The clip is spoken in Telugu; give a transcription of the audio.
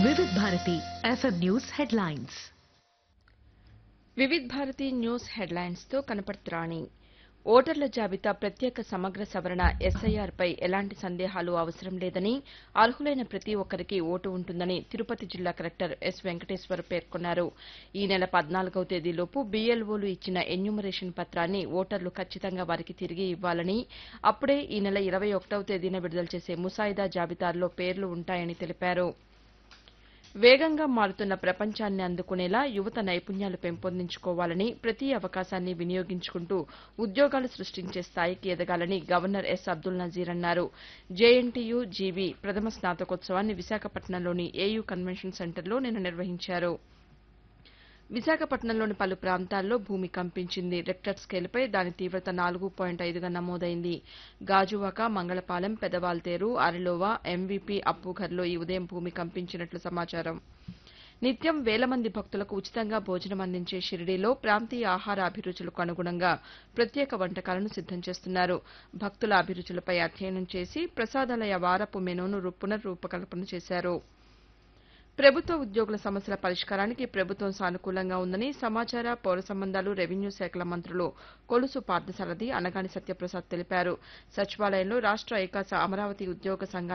Vividh Bharati FM news headlines Vividh Bharati news headlines తో కనపడుతురాణి ఓటర్ల జాబితా ప్రత్యేక సమగ్ర సవరణ ఎస్ఐఆర్ పై ఎలాంటి సందేహాలు అవసరం లేదని అర్హులైన ప్రతి ఒక్కరికి ఓటు ఉంటుందని తిరుపతి జిల్లా కలెక్టర్ ఎస్ వెంకటేశ్వర్ పేర్కొన్నారు ఈ నెల పద్నాలుగవ తేదీలోపు బీఎల్ఓలు ఇచ్చిన ఎన్యూమరేషన్ పత్రాన్ని ఓటర్లు ఖచ్చితంగా వారికి తిరిగి ఇవ్వాలని అప్పుడే ఈ నెల ఇరవై ఒకటవ తేదీన విడుదల చేసే ముసాయిదా జాబితాల్లో పేర్లు ఉంటాయని తెలిపారు వేగంగా మారుతున్న ప్రపంచాన్ని అందుకునేలా యువత నైపుణ్యాలు పెంపొందించుకోవాలని ప్రతి అవకాశాన్ని వినియోగించుకుంటూ ఉద్యోగాలు సృష్టించే స్థాయికి ఎదగాలని గవర్నర్ ఎస్ అబ్దుల్ నజీర్ అన్నారు జేఎన్టీయూ జీవీ ప్రథమ స్నాతకోత్సవాన్ని విశాఖపట్నంలోని ఏయూ కన్వెన్షన్ సెంటర్లో నిన్న నిర్వహించారు విశాఖపట్నంలోని పలు ప్రాంతాల్లో భూమి కంపించింది రెక్టర్ స్కేల్పై దాని తీవ్రత నాలుగు పాయింట్ ఐదుగా నమోదైంది గాజువాక మంగళపాలెం పెదవాల్తేరు అరిలోవా ఎంవీపీ అప్పుఘర్లో ఈ ఉదయం భూమి కంపించినట్లు సమాచారం నిత్యం వేల మంది భక్తులకు ఉచితంగా భోజనం అందించే షిరిడీలో ప్రాంతీయ ఆహార అభిరుచులకు అనుగుణంగా ప్రత్యేక వంటకాలను సిద్దం చేస్తున్నారు భక్తుల అభిరుచులపై అధ్యయనం చేసి ప్రసాదాలయ వారపు మెనూను రు- పునర్రూపకల్పన చేశారు ప్రభుత్వ ఉద్యోగుల సమస్యల పరిష్కారానికి ప్రభుత్వం సానుకూలంగా ఉందని సమాచార పౌర సంబంధాలు రెవెన్యూ శాఖల మంత్రులు కొలుసు పార్థసారథి అనగాని సత్యప్రసాద్ తెలిపారు సచివాలయంలో రాష్ట ఏకాస అమరావతి ఉద్యోగ సంఘాల